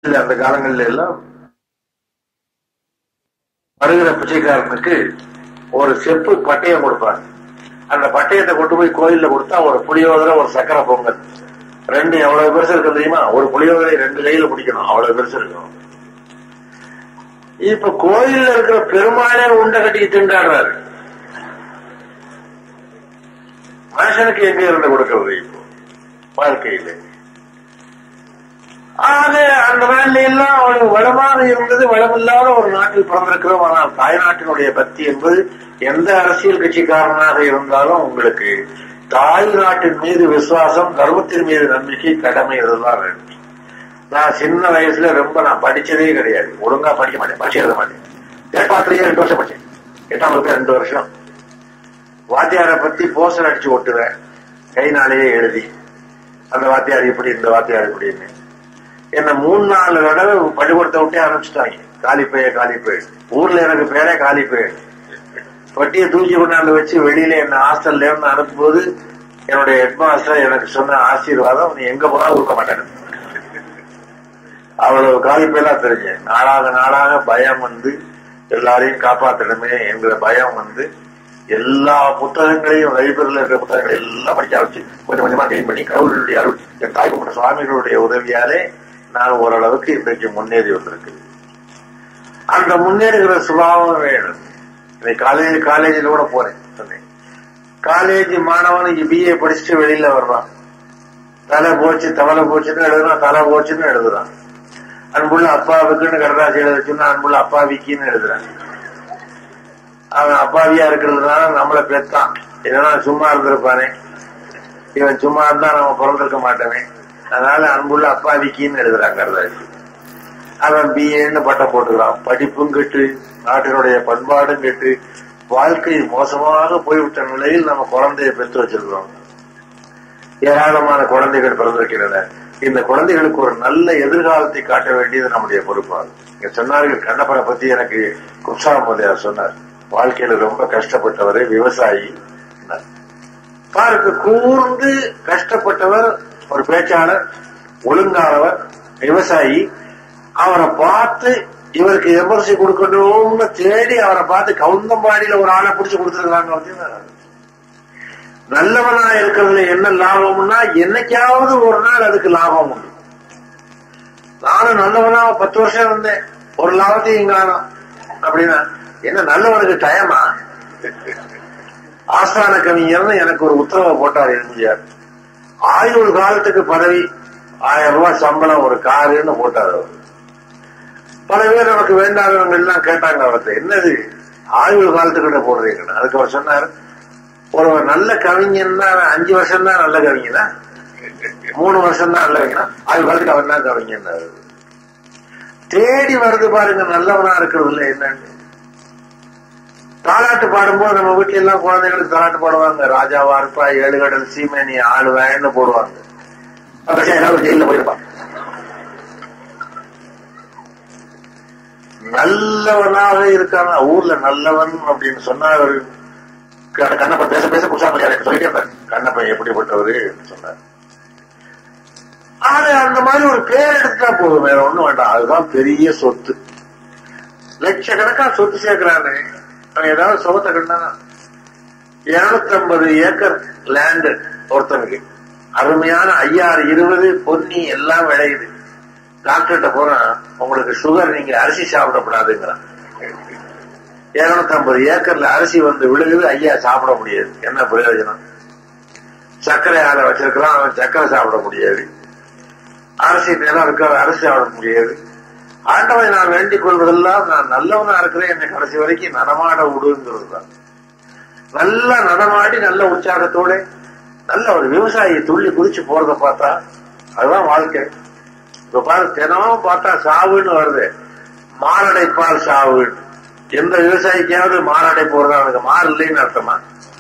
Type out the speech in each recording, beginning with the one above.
இல்ல அந்த காலங்கள்ல எல்லாம் வருகிற பிச்சைக்காரனுக்கு ஒரு செப்பு பட்டயம் கொடுப்பாங்க அந்த பட்டயத்தை கொண்டு போய் கோயில்ல கொடுத்தா ஒரு புளியோதரை ஒரு சக்கரை பொங்கல் ரெண்டு எவ்வளவு பெருசு இருக்கு தெரியுமா ஒரு புளியோதரை ரெண்டு கையில பிடிக்கணும் அவ்வளவு பெருசு இருக்கும் இப்ப கோயில்ல இருக்கிற பெருமாளே உண்டை கட்டி திண்டாடுறாரு மனுஷனுக்கு எங்க இருந்து கொடுக்கிறது இப்போ வாழ்க்கையில ஆக அந்த நாள்ல எல்லாம் அவனுக்கு வளமாக இருந்தது வளமில்லாத ஒரு நாட்டில் பிறந்திருக்கிறோம் ஆனால் தாய்நாட்டினுடைய பக்தி என்பது எந்த அரசியல் கட்சிக்காரனாக இருந்தாலும் உங்களுக்கு தாய் நாட்டின் மீது விசுவாசம் தர்மத்தின் மீது நம்பிக்கை கடமை இதுதான் வேண்டும் நான் சின்ன வயசுல ரொம்ப நான் படிச்சதே கிடையாது ஒழுங்கா படிக்க மாட்டேன் படிச்சு எழுத மாட்டேன் ஏற்பாட்டிலேயே ரெண்டு வருஷம் படிச்சேன் எட்டாம் வகுப்பு ரெண்டு வருஷம் வாத்தியாரை பத்தி போஸ்டர் அடிச்சு ஒட்டுவேன் கைனாலேயே எழுதி அந்த வாத்தியார் இப்படி இந்த வாத்தியார் இப்படின்னு என்ன மூணு நாலு தடவை பள்ளிக்கூடத்தை விட்டே ஆரம்பிச்சுட்டாங்க காலிப்பைய காலிப்பை ஊர்ல எனக்கு பேரே காலிப்பை வட்டியை தூக்கி கொண்டாந்து வச்சு வெளியில என்ன ஹாஸ்டல்ல இருந்து அனுப்பும்போது என்னுடைய ஹெட்மாஸ்டர் எனக்கு சொன்ன ஆசீர்வாதம் நீ எங்க போனாலும் இருக்க மாட்டேன் அவ்வளவு காலிப்பெல்லாம் தெரிஞ்சேன் நாளாக நாளாக பயம் வந்து எல்லாரையும் காப்பாற்றணுமே என்கிற பயம் வந்து எல்லா புத்தகங்களையும் லைப்ரரியில் இருக்கிற புத்தகங்களை எல்லாம் படிக்க ஆரம்பிச்சு கொஞ்சம் கொஞ்சமா கிளீன் பண்ணி கடவுளுடைய அருள் என் தாய் கும்பிட்ட சுவாமிகளுடைய உதவியாலே நான் ஓரளவுக்கு இன்றைக்கு முன்னேறி வந்திருக்கு அந்த முன்னேறுகிற சுபாவம் வேணும் இன்னைக்கு காலேஜ் காலேஜில் கூட போறேன் சொன்னேன் காலேஜ் மாணவனுக்கு பிஏ படிச்சுட்டு வெளியில வர்றான் தலை போச்சு தவளை போச்சுன்னு எழுதுறான் தலை போச்சுன்னு எழுதுறான் அன்புள்ள அப்பாவுக்குன்னு கடதாசி எழுதுச்சுன்னா அன்புள்ள அப்பாவிக்குன்னு எழுதுறான் அவன் அப்பாவியா இருக்கிறதுனால நம்மள பெத்தான் இல்லைன்னா சும்மா இருந்திருப்பானே இவன் சும்மா இருந்தா நம்ம பிறந்திருக்க மாட்டோமே அதனால அன்புள்ள அப்பாவிக்கின்னு எழுதுறாங்க கடதாசி அவன் பிஏன்னு பட்டம் போட்டுக்கிறான் படிப்பும் கெட்டு நாட்டினுடைய பண்பாடும் கெட்டு வாழ்க்கை மோசமாக போய்விட்ட நிலையில் நம்ம குழந்தைய பெற்று வச்சிருக்கிறோம் ஏராளமான குழந்தைகள் பிறந்திருக்கின்றன இந்த குழந்தைகளுக்கு ஒரு நல்ல எதிர்காலத்தை காட்ட வேண்டியது நம்முடைய பொறுப்பாகும் இங்க சொன்னார்கள் கண்ணப்பரை பத்தி எனக்கு குப்சாமோதையார் சொன்னார் வாழ்க்கையில ரொம்ப கஷ்டப்பட்டவர் விவசாயி பாருக்கு கூர்ந்து கஷ்டப்பட்டவர் ஒரு பேச்சாளர் ஒழுங்கானவர் விவசாயி அவரை பார்த்து இவருக்கு எமர்சி கொடுக்கணும்னு தேடி அவரை பார்த்து கவுந்தம்பாடியில ஒரு ஆளை பிடிச்சு கொடுத்துருக்காங்க நல்லவனா இருக்கிறதுல என்ன லாபம்னா என்னைக்காவது ஒரு நாள் அதுக்கு லாபம் உண்டு நானும் நல்லவனா பத்து வருஷம் இருந்தேன் ஒரு லாபத்தையும் காணும் அப்படின்னா என்ன நல்லவனுக்கு டயமா ஆஸ்தான கவிஞர்னு எனக்கு ஒரு உத்தரவை போட்டார் எம்ஜிஆர் ஆயுள் காலத்துக்கு பதவி ஆயிரம் ரூபாய் சம்பளம் ஒரு காருன்னு போட்டார் அவர் பல பேர் நமக்கு வேண்டாதவங்க எல்லாம் கேட்டாங்க அவர்கிட்ட என்னது ஆயுள் காலத்துக்கிட்ட போடுறீங்கன்னு அதுக்கு அவர் சொன்னார் ஒரு நல்ல கவிஞன் தான் அஞ்சு வருஷம் தான் நல்ல கவிஞனா மூணு வருஷம் தான் நல்ல கவிஞனா ஆயுள் காலத்துக்கு அவன் தான் கவிஞன் தேடி வருது பாருங்க நல்லவனா இருக்கிறது இல்லை என்னன்னு தாலாட்டு பாடும்போது நம்ம வீட்டுல எல்லாம் குழந்தைகளுக்கு தாலாட்டு பாடுவாங்க ராஜாவா இருப்பா ஏழுகடல் சீமேனி ஆளுவேன்னு போடுவாங்க ஜெயில போயிருப்பான் நல்லவனாக இருக்கான ஊர்ல நல்லவன் அப்படின்னு சொன்னா ஒரு கண்ணப்பன் பேச பேச குசாமல் எனக்கு சொல்லிட்டே இருப்பார் கண்ணப்பன் எப்படிப்பட்டவரு சொன்னார் ஆனா அந்த மாதிரி ஒரு பேர் எடுத்தா போதும் வேற ஒண்ணும் வேண்டாம் அதுதான் பெரிய சொத்து லட்சக்கணக்கா சொத்து சேர்க்கிறானே அவன் ஏதாவது சுகத்தை கண்டா இருநூத்தி ஐம்பது ஏக்கர் லேண்டு ஒருத்தனுக்கு அருமையான ஐயாறு இருபது பொன்னி எல்லாம் விளையுது டாக்டர்கிட்ட போனா உங்களுக்கு சுகர் நீங்க அரிசி சாப்பிடக்கூடாதுங்கிறான் இருநூத்தி ஐம்பது ஏக்கர்ல அரிசி வந்து விழுகுது ஐயா சாப்பிட முடியாது என்ன பிரயோஜனம் சர்க்கரை ஆலை வச்சிருக்கிறான் அவன் சர்க்கரை சாப்பிட முடியாது அரிசி நிலம் இருக்க அரிசி சாப்பிட முடியாது ஆண்டவனை நான் வேண்டிக் கொள்வதெல்லாம் நான் நல்லவனா இருக்கிறேன் என்னை கடைசி வரைக்கும் நடமாட விடுங்கிறது தான் நல்லா நடமாடி நல்ல உற்சாகத்தோட நல்ல ஒரு விவசாயி துள்ளி குதிச்சு போறத பார்த்தா அதுதான் வாழ்க்கை இப்ப பாரு தினமும் பார்த்தா சாவுன்னு வருது மாரடைப்பால் சாவு எந்த விவசாயிக்காவது மாரடை போறதா அவனுக்கு மாறு இல்லைன்னு அர்த்தமா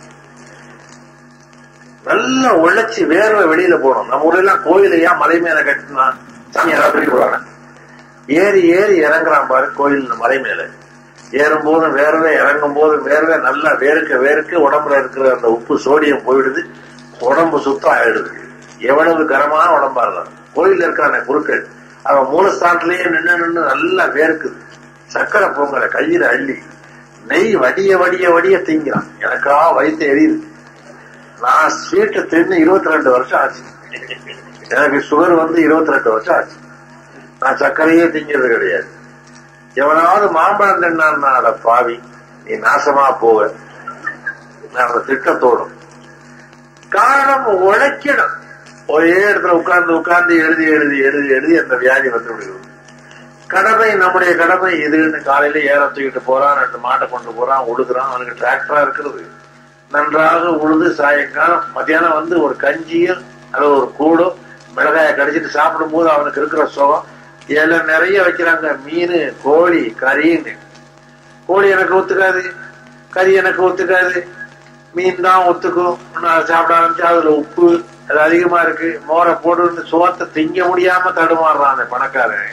நல்லா உழைச்சி வேர்வை வெளியில போகணும் நம்ம ஊர்ல எல்லாம் கோயிலையா மலை மேல கட்டினா சாமி யாராவது தூக்கி போடுவாங்க ஏறி ஏறி இறங்குறான் பாரு கோயில் மலை மேல ஏறும் போது வேர்வை இறங்கும் போது வேர்வை நல்லா வேர்க்க வேர்க்க உடம்புல இருக்கிற அந்த உப்பு சோடியம் போயிடுது உடம்பு சுத்தம் ஆயிடுது எவ்வளவு கரமான உடம்பா இருந்தாலும் கோயில் இருக்கிற குருக்கள் அவன் மூலஸ்தானத்திலேயே நின்று நின்று நல்லா வேர்க்குது சக்கரை பொங்கலை கையில அள்ளி நெய் வடிய வடிய வடிய திங்கிறான் எனக்கா வயிற்று எரியுது நான் ஸ்வீட்டு தின்னு இருபத்தி ரெண்டு வருஷம் ஆச்சு எனக்கு சுகர் வந்து இருபத்தி ரெண்டு வருஷம் ஆச்சு நான் சர்க்கரையே திங்கிறது கிடையாது எவனாவது மாம்பழம் தின்னான் அட பாவி நீ நாசமா போவ நான் அந்த திட்டத்தோடும் காரணம் உழைக்கணும் ஒரே இடத்துல உட்கார்ந்து உட்கார்ந்து எழுதி எழுதி எழுதி எழுதி அந்த வியாதி வந்து விடுகிறது கடமை நம்முடைய கடமை இதுன்னு காலையில ஏற தூக்கிட்டு போறான் ரெண்டு மாட்டை கொண்டு போறான் உழுகுறான் அவனுக்கு டிராக்டரா இருக்கிறது நன்றாக உழுது சாயங்காலம் மத்தியானம் வந்து ஒரு கஞ்சியும் அல்லது ஒரு கூடும் மிளகாய கடிச்சிட்டு சாப்பிடும் போது அவனுக்கு இருக்கிற சுகம் இலை நிறைய வைக்கிறாங்க மீன் கோழி கறின்னு கோழி எனக்கு ஒத்துக்காது கறி எனக்கு ஒத்துக்காது மீன் தான் ஒத்துக்கும் நான் சாப்பிட ஆரம்பிச்சா அதுல உப்பு அது அதிகமா இருக்கு மோரை போட்டு சோத்தை திங்க முடியாம தடுமாறுறான் அந்த பணக்காரன்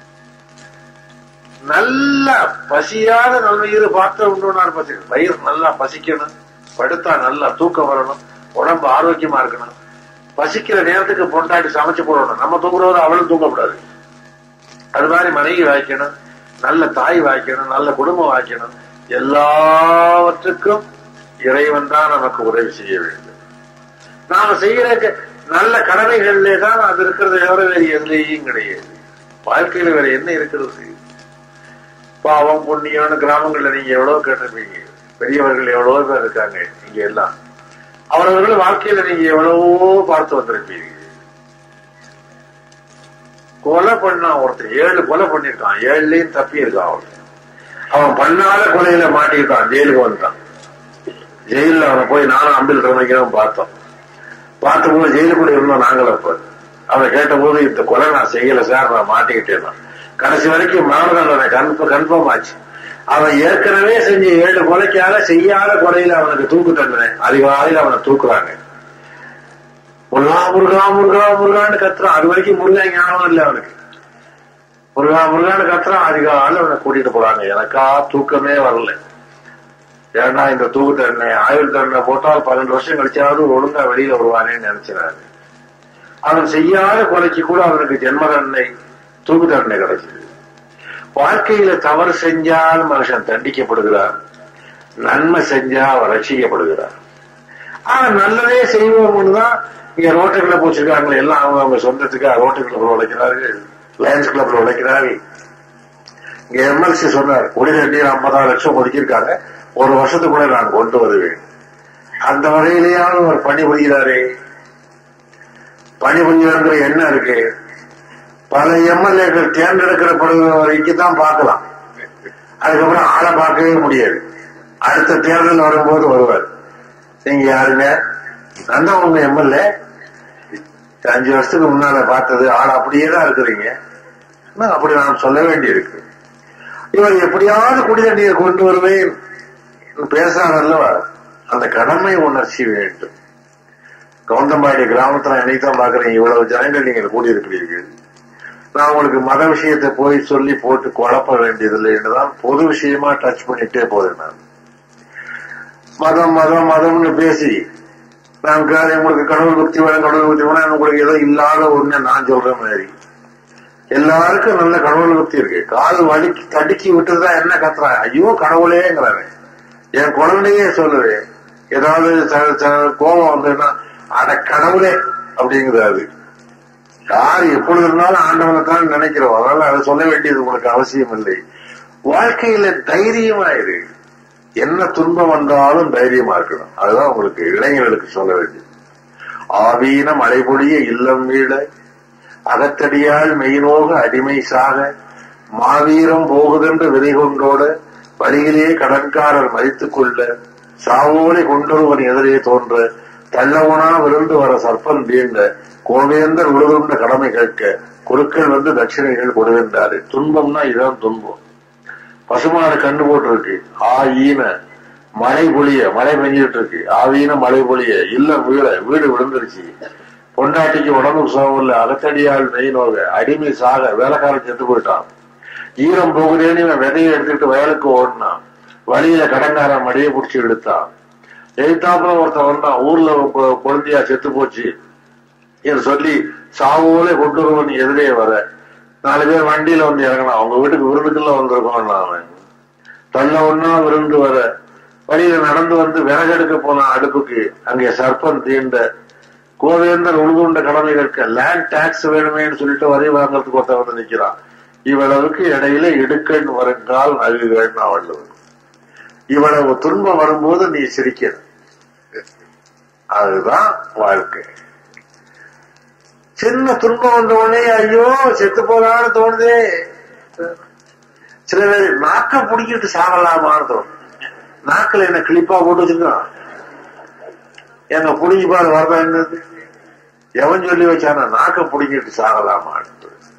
நல்லா பசியாத நன்மையிரு பார்த்து உண்டு பசி வயிறு நல்லா பசிக்கணும் படுத்தா நல்லா தூக்கம் வரணும் உடம்பு ஆரோக்கியமா இருக்கணும் பசிக்கிற நேரத்துக்கு பொண்டாட்டி சமைச்சு போடணும் நம்ம தூங்குறவரை அவளும் தூங்கக்கூடாது அது மாதிரி மனைவி வாய்க்கணும் நல்ல தாய் வாய்க்கணும் நல்ல குடும்பம் வாய்க்கணும் எல்லாவற்றுக்கும் இறைவன் தான் நமக்கு உதவி செய்ய வேண்டும் நாம செய்யற க- நல்ல கடமைகள்லே தான் அது இருக்கிறது தவிர வேறு எதுலேயும் கிடையாது வாழ்க்கையில வேற என்ன இருக்கிறது பாவம் புண்ணியம்னு கிராமங்கள்ல நீங்க எவ்வளவு கேட்டிருப்பீங்க பெரியவர்கள் எவ்வளவோ பேர் இருக்காங்க இங்க எல்லாம் அவரவர்கள் வாழ்க்கையில நீங்க எவ்வளவோ பார்த்து வந்திருப்பீங்க கொலை பண்ணா ஒருத்தர் ஏழு கொலை பண்ணிருக்கான் ஏழுலயும் தப்பி இருக்கான் அவன் அவன் பண்ணாத கொலையில மாட்டிருக்கான் ஜெயிலுக்கு வந்துட்டான் ஜெயில அவனை போய் நானும் அம்பில் ரமைக்கிறோம் பார்த்தோம் பார்த்தபோது ஜெயிலுக்குள்ள இருந்தோம் நாங்களும் அப்ப அவனை கேட்டபோது இந்த கொலை நான் செய்யல சார் நான் மாட்டிக்கிட்டேன் நான். கடைசி வரைக்கும் மரண தண்டனை கன்ஃபார்ம் கன்ஃபார்ம் ஆச்சு அவன் ஏற்கனவே செஞ்ச ஏழு கொலைக்காக செய்யாத கொலையில அவனுக்கு தூக்கு தண்டனை அதிகாலையில் அவனை தூக்குறாங்க முருகா முருகா முருகா முருகான்னு கத்துறான் அது வரைக்கும் முருகா ஞானம் இல்லை அவனுக்கு முருகா முருகான்னு கத்துறான் அதிகாலையில் அவனை கூட்டிட்டு போறாங்க எனக்கா தூக்கமே வரல ஏன்னா இந்த தூக்கு தண்டனை ஆயுள் தண்டனை போட்டால் பன்னெண்டு வருஷம் கழிச்சாவது ஒழுங்கா வெளியில வருவானேன்னு நினைச்சினாரு அவன் செய்யாத கொலைக்கு கூட அவனுக்கு ஜென்ம தண்டனை தூக்கு தண்டனை கிடைச்சது வாழ்க்கையில தவறு செஞ்சால் மனுஷன் தண்டிக்கப்படுகிறார் நன்மை செஞ்சா அவன் ரட்சிக்கப்படுகிறார் ஆனா நல்லதே செய்வோம்னு தான் இங்க ரோட்டுகளை போச்சிருக்காங்களே எல்லாம் அவங்க அவங்க சொந்தத்துக்கு ரோட்டு கிளப்ல உழைக்கிறார்கள் லயன்ஸ் கிளப்ல உழைக்கிறார்கள் இங்க எம்எல்சி சொன்னார் குடிநீர் நீர் ஐம்பதாயிரம் லட்சம் ஒதுக்கியிருக்காங்க ஒரு வருஷத்துக்குள்ள நான் கொண்டு வருவேன் அந்த வகையிலேயாவது அவர் பணிபுரிகிறாரே பணிபுரிகிறாங்கிற எண்ணம் இருக்கு பல எம்எல்ஏக்கள் தேர்ந்தெடுக்கப்படுகிற வரைக்கும் தான் பார்க்கலாம் அதுக்கப்புறம் ஆளை பார்க்கவே முடியாது அடுத்த தேர்தல் வரும்போது வருவார் நீங்க யாருங்க நான் தான் உங்க எம்எல்ஏ அஞ்சு வருஷத்துக்கு முன்னால பார்த்தது ஆள் அப்படியே தான் இருக்கிறீங்க ஆனா, அப்படி நான் சொல்ல வேண்டியிருக்கு இவர் எப்படியாவது குடி தண்ணீரை கொண்டு வருவேன் பேசுறார் அல்லவா அந்த கடமை உணர்ச்சி வேண்டும் கவுண்டம்பாடி கிராமத்துல என்னைக்கு தான் பாக்குறீங்க இவ்வளவு ஜனங்கள் நீங்கள் கூடியிருக்கிறீர்கள் நான் உங்களுக்கு மத விஷயத்தை போய் சொல்லி போட்டு குழப்ப வேண்டியதில்லை என்றுதான் பொது விஷயமா டச் பண்ணிட்டே போறேன் நான் மதம் மதம் மதம்னு பேசி நான் கா- உங்களுக்கு கடவுள் பக்தி வேணும் கடவுள் பக்தி வேணும் உங்களுக்கு ஏதோ இல்லாத ஒண்ணு நான் சொல்ற மாதிரி எல்லாருக்கும் நல்ல கடவுள் பக்தி இருக்கு கால் வலிக்கு தடுக்கி விட்டுதான் என்ன கத்துறான் ஐயோ கடவுளேங்கிறாரு என் குழந்தையே சொல்லுவேன் ஏதாவது ச- ச- கோபம் வந்ததுன்னா அட கடவுளே அப்படிங்கிறாரு யார் எப்பொழுது இருந்தாலும் ஆண்டவனை தான் நினைக்கிறோம் அதனால அதை சொல்ல வேண்டியது உங்களுக்கு அவசியம் இல்லை வாழ்க்கையில தைரியமா இரு என்ன துன்பம் வந்தாலும் தைரியமா இருக்கணும் அதுதான் உங்களுக்கு இளைஞர்களுக்கு சொல்ல வேண்டியது ஆவீன மழைபொழிய இல்லம் வீழ அகத்தடியால் மெய்நோக அடிமை சாக மாவீரம் போகுதென்று விதை கொண்டோட வழியிலே கடன்காரர் மதித்துக் கொள்ள சாவோலை கொண்டொருவன் எதிரே தோன்ற தள்ளவனா விருந்து வர சர்ப்பன் தீண்ட கோவேந்தர் உழுதுண்ட கடமை கேட்க குருக்கள் வந்து தட்சிணைகள் கொடுகின்றாரு துன்பம்னா இதான் துன்பம் பசுமாடு கண்டு போட்டிருக்கு ஆ ஈன மழை பொழிய மழை பெஞ்சிட்டு இருக்கு ஆவீன மழை பொழிய இல்ல வீட வீடு விழுந்துருச்சு பொண்டாட்டிக்கு உடம்புக்கு சோகம் இல்ல அகத்தடியால் நெய் நோக அடிமை சாக வேலைக்காரன் செத்து போயிட்டான் ஈரம் போகுதேன்னு இவன் விதையை எடுத்துக்கிட்டு வயலுக்கு ஓடினான் வழியில கடங்காரன் மடியை பிடிச்சி எடுத்தான் எழுத்தாப்புல ஒருத்தன் வந்தான் ஊர்ல கொ- குழந்தையா செத்து போச்சு என்று சொல்லி சாவோலே கொண்டு வருவன் எதிரே வர நாலு பேர் வண்டியில வந்து இறங்கலாம் அவங்க வீட்டுக்கு விருந்துக்குள்ள வந்திருக்கோம் நாம தள்ள ஒன்னா விருந்து வர வழியில நடந்து வந்து விறகெடுக்க போன அடுப்புக்கு அங்கே சர்ப்பம் தீண்ட கோவேந்தர் உழுதுண்ட கடமைகளுக்கு லேண்ட் டாக்ஸ் வேணுமேன்னு சொல்லிட்டு வரி வாங்குறதுக்கு ஒருத்தன் வந்து நிக்கிறான் இவ்வளவுக்கு இடையில இடுக்கண் வருங்கால் நகுகள்னு வள்ளுவர் இவ்வளவு துன்பம் வரும்போது நீ சிரிக்கிற அதுதான் வாழ்க்கை சின்ன துன்பம் வந்த உடனே ஐயோ செத்து போலான்னு தோணுதே சில பேர் நாக்க பிடிக்கிட்டு சாகலாமான்னு தோணும் நாக்கில் என்ன கிளிப்பா போட்டு வச்சிருக்கான் எங்க புடிங்கி பாரு வரதான் என்னது எவன் சொல்லி வச்சானா நாக்க பிடிக்கிட்டு சாகலாமான்னு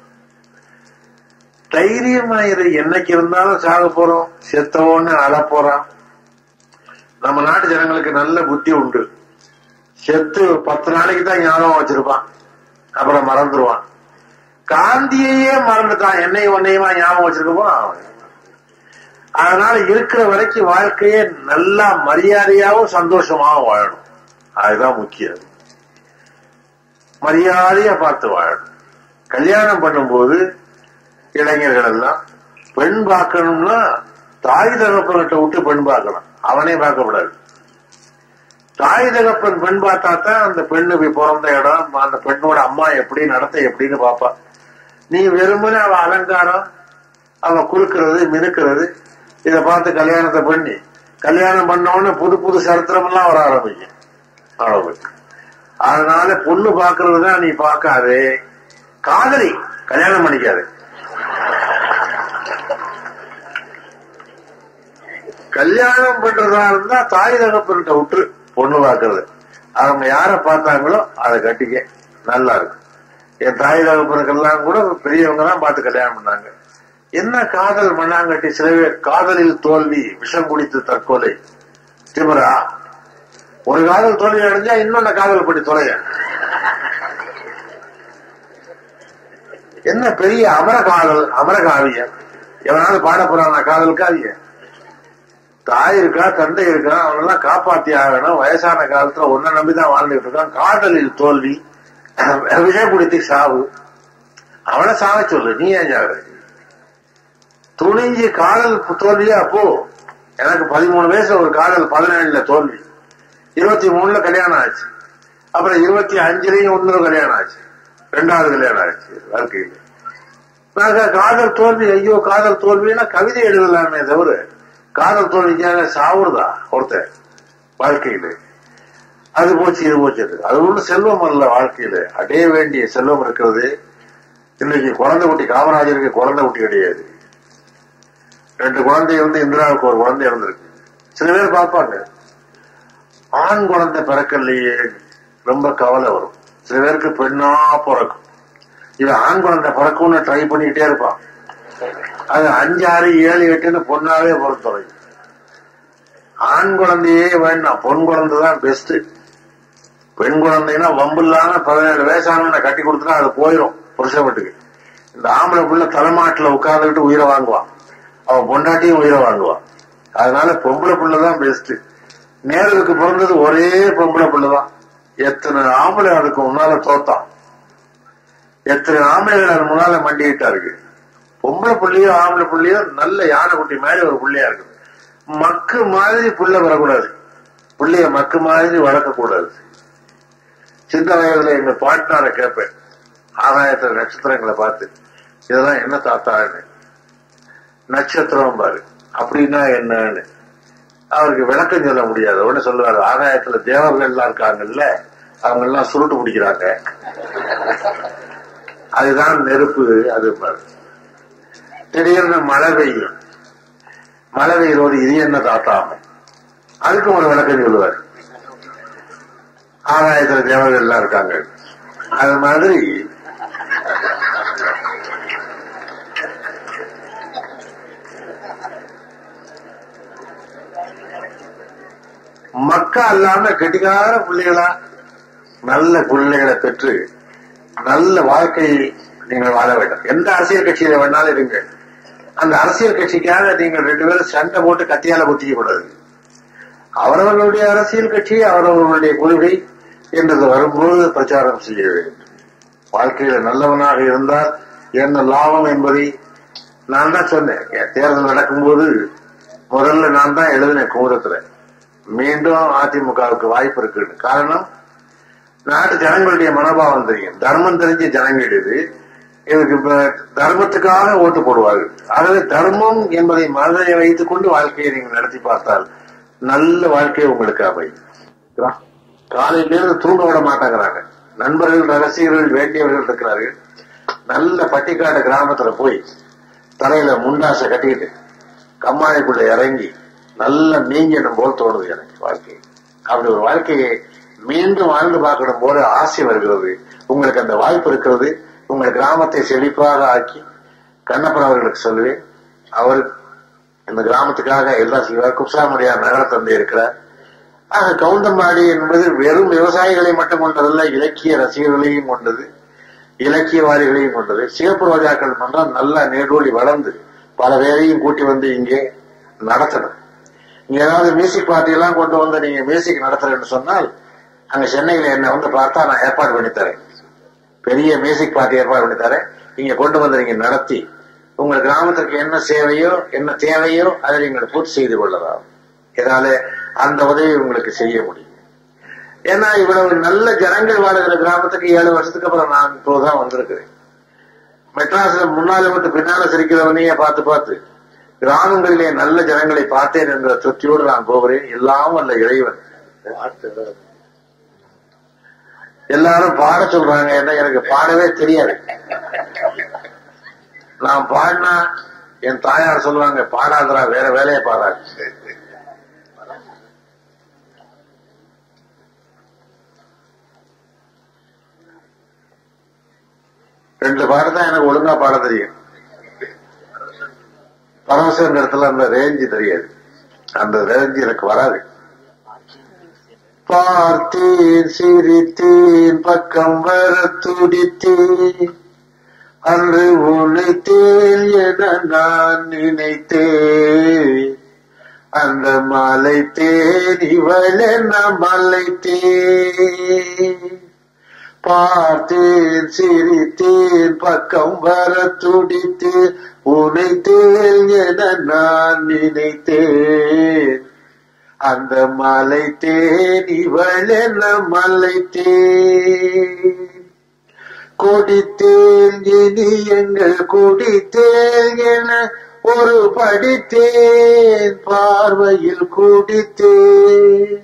தைரியமாயிரு என்னைக்கு இருந்தாலும் சாக போறோம் செத்தவோன்னு அழ போறான் நம்ம நாட்டு ஜனங்களுக்கு நல்ல புத்தி உண்டு செத்து பத்து நாளைக்கு தான் ஞாபகம் வச்சிருப்பான் அப்புறம் மறந்துடுவான் காந்தியையே மறந்துட்டான் என்னையும் ஒன்னையுமா ஞாபகம் வச்சிருக்க போறான் அதனால இருக்கிற வரைக்கும் வாழ்க்கையே நல்லா மரியாதையாவும் சந்தோஷமாவும் வாழணும் அதுதான் முக்கியம் மரியாதையா பார்த்து வாழணும் கல்யாணம் பண்ணும்போது இளைஞர்கள் எல்லாம் பெண் பார்க்கணும்னா தாய் தகப்பன்கிட்ட விட்டு பெண் பார்க்கணும் அவனே பார்க்கக்கூடாது தாய் தகப்பன் பெண் பார்த்தா தான் அந்த பெண்ணு போய் பிறந்த இடம் அந்த பெண்ணோட அம்மா எப்படி நடத்த எப்படின்னு பாப்பா நீ வெறுமனே அவ அலங்காரம் அவ குறுக்கிறது மினுக்கிறது இத பார்த்து கல்யாணத்தை பண்ணி கல்யாணம் பண்ண உடனே புது புது சரித்திரம் எல்லாம் வர ஆரம்பிக்கும் அவ்வளவு அதனால பொண்ணு பாக்குறதுதான் நீ பார்க்காது காதலி கல்யாணம் பண்ணிக்காது கல்யாணம் பண்றதா இருந்தா தாய் தகப்பன்கிட்ட விட்டுரு பொண்ணு பார்க்கறது அவங்க யார பார்த்தாங்களோ அதை கட்டிக்க நல்லா இருக்கும் என் தாய் தகப்பனுக்கெல்லாம் கூட பெரியவங்க தான் பார்த்து கல்யாணம் பண்ணாங்க என்ன காதல் மண்ணாங்கட்டி சில பேர் காதலில் தோல்வி விஷம் குடித்து தற்கொலை திமிரா ஒரு காதல் தோல்வி அடைஞ்சா இன்னொன்னு காதல் பண்ணி தொலைய என்ன பெரிய அமர காதல் அமர காவியம் எவனாவது பாட போறான் காதல் காவியம் தாய் இருக்கா தந்தை இருக்கா அவனெல்லாம் காப்பாத்தி ஆகணும் வயசான காலத்துல ஒன்ன நம்பிதான் வாழ்ந்துட்டு இருக்கான் காதலில் தோல்வி விஷம் குடித்து சாவு அவனை சாவ சொல்லு நீ ஏன் சாவு துணிஞ்சு காதல் தோல்வியா அப்போ எனக்கு பதிமூணு வயசு ஒரு காதல் பதினேழுல தோல்வி இருபத்தி மூணுல கல்யாணம் ஆச்சு அப்புறம் இருபத்தி அஞ்சுலயும் இன்னொரு கல்யாணம் ஆச்சு ரெண்டாவது கல்யாணம் ஆச்சு வாழ்க்கையில் நாங்க காதல் தோல்வி ஐயோ காதல் தோல்வின்னா கவிதை எழுதலாமே தவிர காதல் தோல்விக்காக சாவுறதா ஒருத்தர் வாழ்க்கையில அது போச்சு இது போச்சு அது ஒண்ணு செல்வம் அல்ல வாழ்க்கையில அடைய வேண்டிய செல்வம் இருக்கிறது இன்னைக்கு குழந்தை குட்டி காமராஜருக்கு குழந்தை குட்டி கிடையாது ரெண்டு குழந்தை வந்து இந்திராவுக்கு ஒரு குழந்தை இருந்திருக்கு சில பேர் பார்ப்பாங்க ஆண் குழந்தை பிறக்கலையே ரொம்ப கவலை வரும் சில பேருக்கு பெண்ணா பிறக்கும் இவன் ஆண் குழந்தை பிறக்கும்னு ட்ரை பண்ணிக்கிட்டே இருப்பான் அது அஞ்சு ஆறு ஏழு எட்டுன்னு பொண்ணாவே பொறுத்தவரை ஆண் குழந்தையே வேண்டாம் பொன் குழந்தை தான் பெஸ்ட் பெண் குழந்தைன்னா வம்பு இல்லாம பதினேழு வயசானவனை கட்டி கொடுத்துனா அது போயிடும் புருஷ வீட்டுக்கு இந்த ஆம்பளை புள்ள தலைமாட்டுல உட்கார்ந்துக்கிட்டு உயிரை வாங்குவான் அவன் பொண்டாட்டியும் உயிரை வாங்குவான் அதனால பொம்பளை புள்ளதான் பெஸ்ட் நேருக்கு பிறந்தது ஒரே பொம்பளை புள்ளதான் எத்தனை ஆம்பளை அதுக்கு முன்னால தோத்தான் எத்தனை ஆம்பளைகள் அது முன்னால மண்டிக்கிட்டா இருக்கு பொம்பளை புள்ளியோ ஆம்பளை புள்ளியோ நல்ல யானை குட்டி மாதிரி ஒரு புள்ளையா இருக்கு மக்கு மாதிரி புள்ள வரக்கூடாது புள்ளைய மக்கு மாதிரி வளர்க்கக்கூடாது சின்ன வயதுல எங்க பாட்னார கேட்பேன் ஆகாயத்துல நட்சத்திரங்களை பார்த்து இதெல்லாம் என்ன தாத்தான்னு நட்சத்திரம் பாரு அப்படின்னா என்னன்னு அவருக்கு விளக்கம் சொல்ல முடியாது உடனே சொல்லுவாரு ஆகாயத்துல தேவர்கள் எல்லாம் இருக்காங்கல்ல அவங்க எல்லாம் சுருட்டு பிடிக்கிறாங்க அதுதான் நெருப்பு அது பாரு திடீர்னு மழை பெய்யும் மழை பெய்யும்போது இது என்ன தாத்தாம அதுக்கும் ஒரு விளக்கம் சொல்லுவார் ஆகாயத்துல தேவர்கள் எல்லாம் இருக்காங்க அது மாதிரி மக்கா இல்லாம கெட்டிக்கார பிள்ளைகளா நல்ல பிள்ளைகளை பெற்று நல்ல வாழ்க்கையை நீங்கள் வாழ வேண்டும் எந்த அரசியல் கட்சியில வேணாலும் இருங்க அந்த அரசியல் கட்சிக்காக நீங்கள் ரெண்டு பேரும் சண்டை போட்டு கத்தியால குத்திக்க கூடாது அவரவர்களுடைய அரசியல் கட்சி அவரவர்களுடைய கொள்கை என்றது வரும்போது பிரச்சாரம் செய்ய வேண்டும் வாழ்க்கையில நல்லவனாக இருந்தால் என்ன லாபம் என்பதை நான் தான் சொன்னேன் தேர்தல் நடக்கும்போது முதல்ல நான் தான் எழுதினேன் குமுதத்துல மீண்டும் அதிமுகவுக்கு வாய்ப்பு இருக்கு காரணம் நாட்டு ஜனங்களுடைய மனோபாவம் தெரியும் தர்மம் தெரிஞ்ச ஜனங்கள் இது இதுக்கு இப்ப தர்மத்துக்காக ஓட்டு போடுவார்கள் ஆகவே தர்மம் என்பதை மனதில் வைத்துக் கொண்டு வாழ்க்கையை நீங்கள் நடத்தி பார்த்தால் நல்ல வாழ்க்கை உங்களுக்கு அமையும் காலையிலிருந்து தூங்க விட மாட்டேங்கிறாங்க நண்பர்கள் ரகசியர்கள் வேண்டியவர்கள் இருக்கிறார்கள் நல்ல பட்டிக்காடு கிராமத்துல போய் தலையில முண்டாசை கட்டிக்கிட்டு கம்மாய்க்குள்ள இறங்கி நல்ல நீங்கணும் போல் தோணுது எனக்கு வாழ்க்கை அப்படி ஒரு வாழ்க்கையை மீண்டும் வாழ்ந்து பார்க்கணும் போல ஆசை வருகிறது உங்களுக்கு அந்த வாய்ப்பு இருக்கிறது உங்கள் கிராமத்தை செழிப்பாக ஆக்கி கண்ணப்பன் அவர்களுக்கு சொல்லுவேன் அவர் இந்த கிராமத்துக்காக எல்லா செய்வார் குப்சாமுடியார் நகர தந்தை இருக்கிறார் ஆக கவுண்டம்பாடி என்பது வெறும் விவசாயிகளை மட்டும் கொண்டதல்ல இலக்கிய ரசிகர்களையும் கொண்டது இலக்கியவாதிகளையும் கொண்டது சிவப்பு ரோஜாக்கள் மன்றம் நல்லா நேடோடி வளர்ந்து பல பேரையும் கூட்டி வந்து இங்கே நடத்தணும் இங்க ஏதாவது மியூசிக் பார்ட்டி எல்லாம் கொண்டு வந்து நீங்க மியூசிக் நடத்துறேன்னு சொன்னால் அங்க சென்னையில என்ன வந்து பார்த்தா நான் ஏற்பாடு பண்ணி தரேன் பெரிய மியூசிக் பார்ட்டி ஏற்பாடு பண்ணி தரேன் நீங்க கொண்டு வந்து நீங்க நடத்தி உங்கள் கிராமத்திற்கு என்ன சேவையோ என்ன தேவையோ அதை நீங்கள் பூர்த்தி செய்து கொள்ளலாம் இதனால அந்த உதவி உங்களுக்கு செய்ய முடியும் ஏன்னா இவ்வளவு நல்ல ஜனங்கள் வாழுகிற கிராமத்துக்கு ஏழு வருஷத்துக்கு அப்புறம் நான் இப்போதான் வந்திருக்கிறேன் மெட்ராஸ்ல முன்னால விட்டு பின்னால சிரிக்கிறவனையே பார்த்து பார்த்து கிராமங்களிலே நல்ல ஜனங்களை பார்த்தேன் என்ற திருப்தியோடு நான் போகிறேன் எல்லாம் அல்ல இறைவன் எல்லாரும் பாட சொல்றாங்க என்ன எனக்கு பாடவே தெரியாது நான் பாடினா என் தாயார் சொல்லுவாங்க பாடாதரா வேற வேலையை பாடாது ரெண்டு பாட்டு தான் எனக்கு ஒழுங்கா பாட தெரியும் பரமசிவன் இடத்துல அந்த ரேஞ்சு தெரியாது அந்த ரேஞ்சு எனக்கு வராது பார்த்தேன் சிரித்தேன் பக்கம் வர துடித்தேன் அன்று உழைத்தேன் என நான் நினைத்தேன் அந்த மலை தேன் இவள் என்ன மலை தேன் பார்த்தேன் சிரித்தேன் பக்கம் வர துடித்து உனைத்தேன் என நான் நினைத்தேன் அந்த மலை தேன் இவள் என்ன மலை தேன் கொடித்தேன் இனி எங்கள் குடித்தேன் என ஒரு படித்தேன் பார்வையில் குடித்தேன்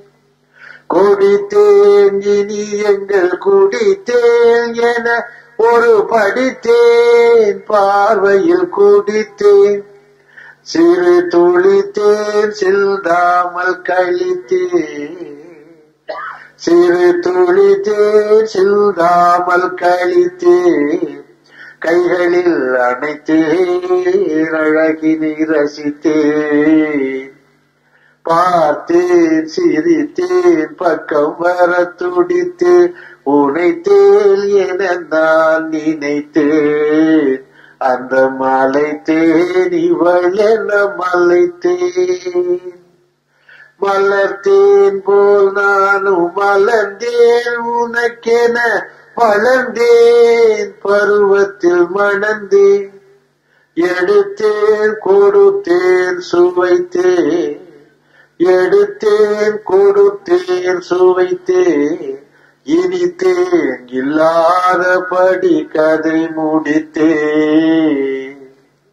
குடித்தேன் இனி எங்கள் குடித்தேன் என ஒரு படித்தேன் பார்வையில் குடித்தேன் சிறு துளித்தேன் சிந்தாமல் கழித்தேன் சிறு துளித்தேன் சிந்தாமல் கழித்தேன் கைகளில் அணைத்தேன் அழகினை ரசித்தேன் பார்த்தேன் சிரித்தேன் பக்கம் வர துடித்து உனைத்தேன் என நான் நினைத்தேன் அந்த மலை தேன் இவள் என மலைத்தேன் மலர்த்தேன் போல் நானும் மலர்ந்தேன் உனக்கென வளர்ந்தேன் பருவத்தில் மணந்தேன் எடுத்தேன் கொடுத்தேன் சுவைத்தேன் எடுத்தேன் கொடுத்தேன் சுவைத்தேன் இனித்தேன் இல்லாதபடி கதை முடித்தேன்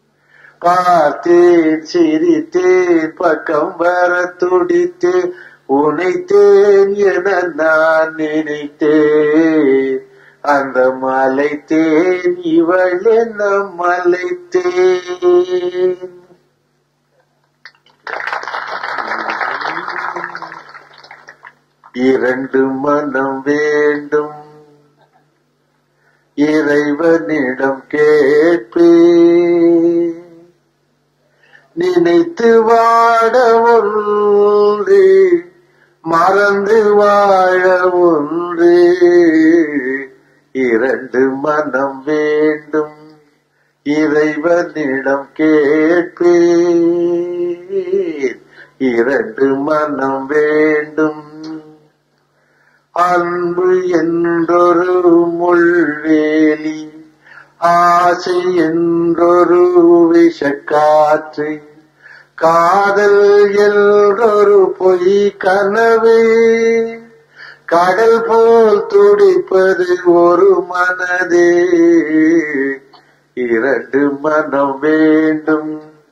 பார்த்தேன் சிரித்தேன் பக்கம் வர துடித்து உனைத்தேன் என நான் நினைத்தேன் அந்த மலைத்தேன் இவள் என்ன மலைத்தேன் இரண்டு மனம் வேண்டும் இறைவனிடம் கேட்பே நினைத்து வாட ஒன்று மறந்து வாழ ஒன்று இரண்டு மனம் வேண்டும் இறைவனிடம் கேட்பேன் இரண்டு மனம் வேண்டும் அன்பு என்றொரு முள்வேலி ஆசை என்றொரு விஷக்காற்று காதல் என்றொரு பொய் கனவு கடல் போல் துடிப்பது ஒரு மனதே இரண்டு மனம் வேண்டும்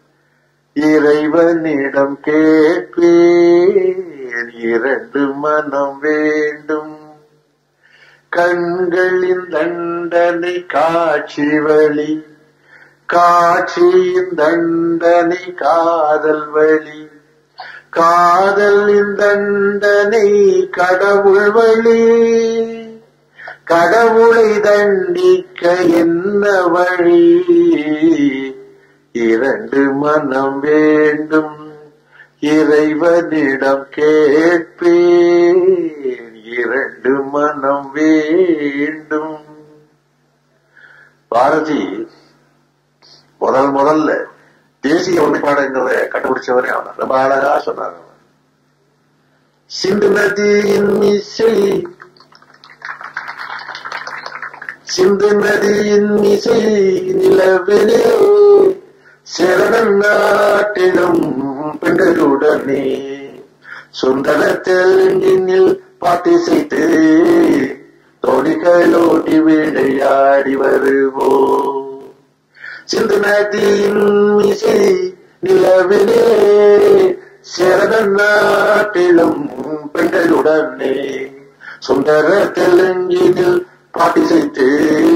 இறைவனிடம் கேட்பேன் இரண்டு மனம் வேண்டும் கண்களின் தண்டனை காட்சி வழி காட்சியின் தண்டனை காதல் வழி காதலின் தண்டனை கடவுள் வழி கடவுளை தண்டிக்க என்ன வழி இரண்டு மனம் வேண்டும் இறைவனிடம் கேட்பேன் இரண்டு மனம் வேண்டும் பாரதி முதல் முதல்ல தேசிய ஒருமைப்பாடுங்கிறத கண்டுபிடிச்சவரே அவன் ரொம்ப அழகா சொன்னார் அவன். சிந்து நதியின் இசை சிந்து நதியின் இசை நிலவிலே சிறன் நாட்டிலும் பெண்களுடனே சுந்தர தெலுங்கினில் பாட்டிசைத்து தோணிகளோட்டி விளையாடி வருவோம் சிந்து நதியின் இசை நிலவிலே சிறந்த நாட்டிலும் பெண்களுடனே சுந்தர தெலுங்கினில் பாட்டிசைத்து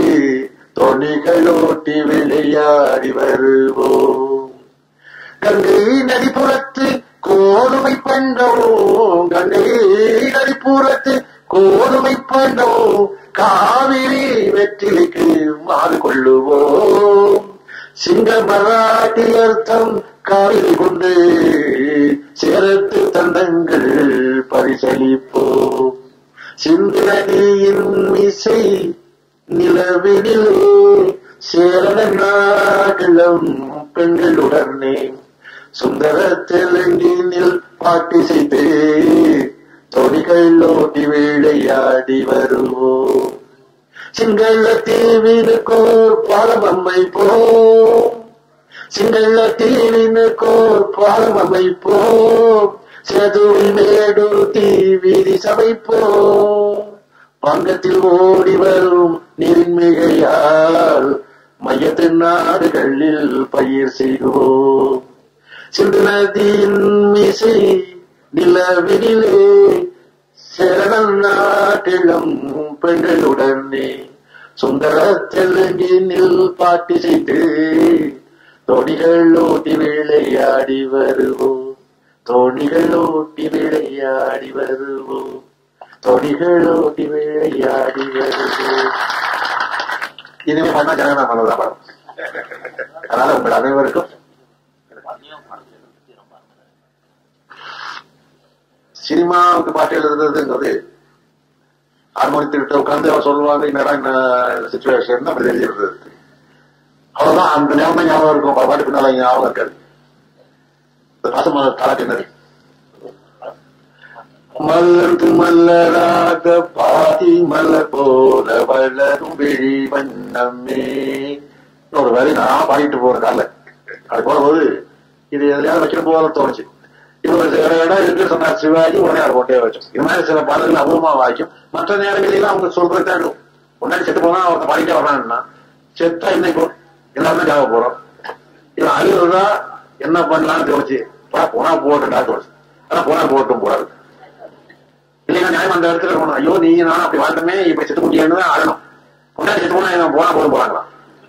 தோணிகளோட்டி விளையாடி வருவோம் கங்கை நதிப்புறத்து கோதுமை பண்டோ கங்கை நதிப்புறத்து கோதுமை பண்டோ காவிரி வெற்றிலைக்கு மாறு கொள்ளுவோம் சிங்க மராட்டி அர்த்தம் காவிரி கொண்டு சேர்த்து தந்தங்கள் பரிசளிப்போம் சிந்து நதியின் இசை நிலவினிலே சேரன நாகலம் பெண்களுடனே சுந்தர தெலுங்கினில் பாட்டி செய்து தொடிகள் ஓட்டி விளையாடி வருவோம் சிங்கள தீவினுக்கோர் பாலமம்மை போ சிங்கள தீவினுக்கோர் பாலமம்மை போ செதுவில் மேடு தீவிதி சமைப்போ பங்கத்தில் ஓடி வரும் நீர்மிகையால் மையத்தின் நாடுகளில் பயிர் செய்வோம் சிந்து நதியின் மிசை நிலவினிலே சரணம் நாட்டிலும் பெண்களுடனே சுந்தர தெலுங்கினில் பாட்டி செய்து தோணிகள் ஓட்டி விளையாடி வருவோம் தோணிகள் ஓட்டி விளையாடி வருவோம் தோணிகள் ஓட்டி விளையாடி வருவோம் இனிமே பண்ணா ஜனகனா பண்ணதான் படம் அதனால உங்கள் அனைவருக்கும் சினிமாவுக்கு பாட்டு எழுதுறதுங்கிறது ஹார்மோனி திருட்ட உட்காந்து அவன் சொல்லுவாங்க என்னடா இந்த சுச்சுவேஷன் அப்படி எழுதிடுறது அவ்வளவுதான் அந்த நேரம் தான் ஞாபகம் இருக்கும் பாட்டு பின்னால ஞாபகம் இருக்காது இந்த பாசமலர் கலாக்கினது மலர்ந்து மலராக பாதி மலர் போல வளரும் விழி வண்ணமே ஒரு வரி நான் பாடிட்டு போற கால அது போடும்போது இது எதுலையாவது வைக்கிற போல தோணுச்சு இவர் வேற இடம் இருக்கு சொன்னார் சிவாஜி உடனே அதை போட்டே வச்சோம் இது மாதிரி சில பாடல்கள் அபூர்வமா வாய்க்கும் மற்ற நேரங்களில் அவங்க சொல்றது தான் இருக்கும் முன்னாடி செத்து போனா அவர்த்த பாடிட்டே வரான்னா செத்தா இன்னைக்கு எல்லாருமே ஜாக போறோம் இவன் அழுகுறதா என்ன பண்ணலாம்னு தோணுச்சு பா போனா போட்டுடா தோணுச்சு ஆனா போனா போட்டும் போறாரு இல்லைன்னா நியாயம் அந்த இடத்துல இருக்கணும் ஐயோ நீ நானும் அப்படி வாழ்ந்தமே இப்ப செத்து முடியாதுன்னு தான் ஆகணும் முன்னாடி செத்து போனா இவன் போனா போட்டு போறாங்களாம்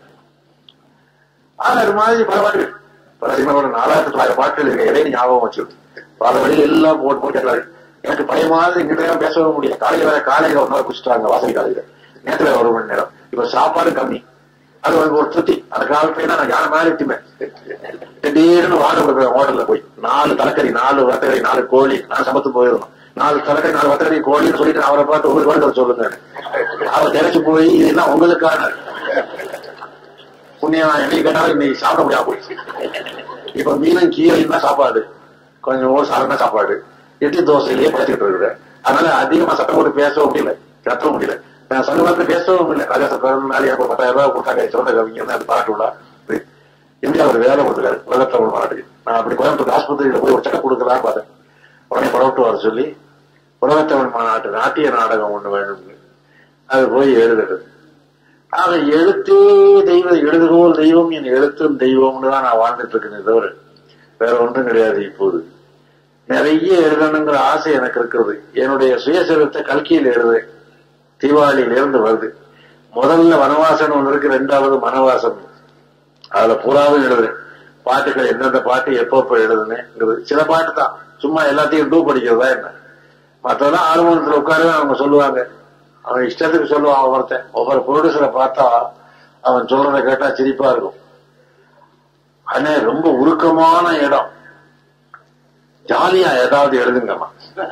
ஆனா அது மாதிரி பல பாட்டுகள் பல சினிமாவோட நாலாயிரத்தி தொள்ளாயிரம் பாட்டுகள் இருக்கு இடையில ஞாபகம் வச்சு பல வழியில் எல்லாம் போட்டு போட்டு கேட்டாரு எனக்கு பயமாவது இங்கிட்ட நேரம் பேசவே முடியும் காலையில வேற காலையில ஒரு நாள் குடிச்சிட்டாங்க வாசல் காலையில நேரத்துல ஒரு மணி நேரம் இப்ப சாப்பாடு கம்மி அது ஒரு ஒரு திருப்தி அந்த காலத்துல நான் யார மாதிரி திம்பேன் திடீர்னு வாங்க கொடுக்குறேன் ஹோட்டல்ல போய் நாலு தலைக்கறி நாலு வத்தக்கறி நாலு கோழி நான் சமத்து போயிருந்தோம் நாலு தலைக்கறி நாலு வத்தக்கறி கோழின்னு சொல்லிட்டு அவரை பார்த்து உங்களுக்கு வேணும் சொல்லுங்க அவர் திரைச்சு போய் இதெல்லாம் உங்களுக்கான புண்ணியம் என்னைக்கு கேட்டாலும் இன்னைக்கு சாப்பிட முடியாம போயிடுச்சு இப்ப மீனும் கீரையும் தான் சாப்பாடு கொஞ்சம் ஒரு சாதாரண சாப்பாடு இட்லி தோசையிலேயே பழச்சிட்டு இருக்கிறேன் அதனால அதிகமா சட்டம் போட்டு பேசவும் முடியல கத்தவும் முடியல நான் சங்கத்துல பேசவும் இல்லை ராஜா பிறந்த நாள் எனக்கு ஒரு பத்தாயிரம் ரூபாய் கொடுத்தாங்க சிறந்த கவிஞர் அது பாராட்டு விழா இந்தியா ஒரு வேலை கொடுத்துருக்காரு உலகத்துல ஒரு மாநாட்டுக்கு நான் அப்படி கோயம்புத்தூர் ஆஸ்பத்திரியில போய் ஒரு செக்கப் கொடுக்கலான்னு பார்த்தேன் உடனே புறப்பட்டு வர சொல்லி உலகத்தமிழ் மாநாட்டு நாட்டிய நாடகம் ஒண்ணு வேணும்னு அது போய் எழுதுறது ஆக எழுத்தே தெய்வம் எழுதுகோல் தெய்வம் என் எழுத்தும் தெய்வம்னு தான் நான் வாழ்ந்துட்டு இருக்கேனே தவிர வேற ஒன்றும் கிடையாது இப்போது நிறைய எழுதணுங்கிற ஆசை எனக்கு இருக்கிறது என்னுடைய சுயசரித்தை கல்கியில் எழுதுறேன் தீபாவளியில இருந்து வருது முதல்ல வனவாசன் ஒன்று இருக்கு ரெண்டாவது மனவாசம் அதுல பூராவும் எழுதுறேன் பாட்டுகள் எந்தெந்த பாட்டு எப்பப்ப எழுதுனேங்கிறது சில பாட்டு தான் சும்மா எல்லாத்தையும் டூ படிக்கிறதா என்ன மற்றதெல்லாம் ஆர்வத்தில் உட்காருவே அவங்க சொல்லுவாங்க அவன் இஷ்டத்துக்கு சொல்லுவான் ஒவ்வொருத்தன் ஒவ்வொரு ப்ரொடியூசரை பார்த்தா அவன் சொல்றதை கேட்டா சிரிப்பா இருக்கும் அண்ணே ரொம்ப உருக்கமான இடம் ஜாலியா ஏதாவது எழுதுங்கம்மா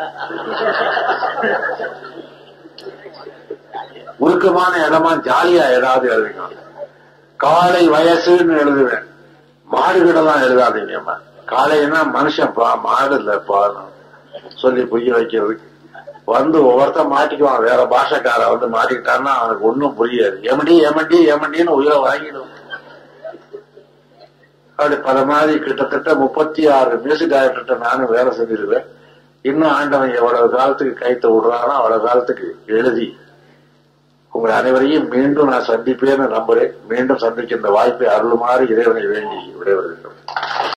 உருக்கமான இடமா ஜாலியா ஏதாவது எழுதுங்க காலை வயசுன்னு எழுதுவேன் மாடுகிடலாம் எழுதாதீங்கம்மா காலைன்னா மனுஷன் பா மாடு இல்ல பாடம் சொல்லி புரிய வைக்கிறதுக்கு வந்து ஒவ்வொருத்தன் மாட்டிக்குவான் வேற பாஷக்கார வந்து மாட்டிக்கிட்டான்னா அவனுக்கு ஒன்னும் புரியாது எமடி எமடி எமடின்னு உயிரை வாங்கிடும் அப்படி பல மாதிரி கிட்டத்தட்ட முப்பத்தி ஆறு மியூசிக் டைரக்டர்கிட்ட நானும் வேலை செஞ்சிருவேன் இன்னும் ஆண்டவன் எவ்வளவு காலத்துக்கு கைத்த விடுறானோ அவ்வளவு காலத்துக்கு எழுதி உங்கள் அனைவரையும் மீண்டும் நான் சந்திப்பேன்னு நம்புறேன் மீண்டும் சந்திக்கின்ற வாய்ப்பை அருளுமாறு இறைவனை வேண்டி விடைபெறுகின்றோம்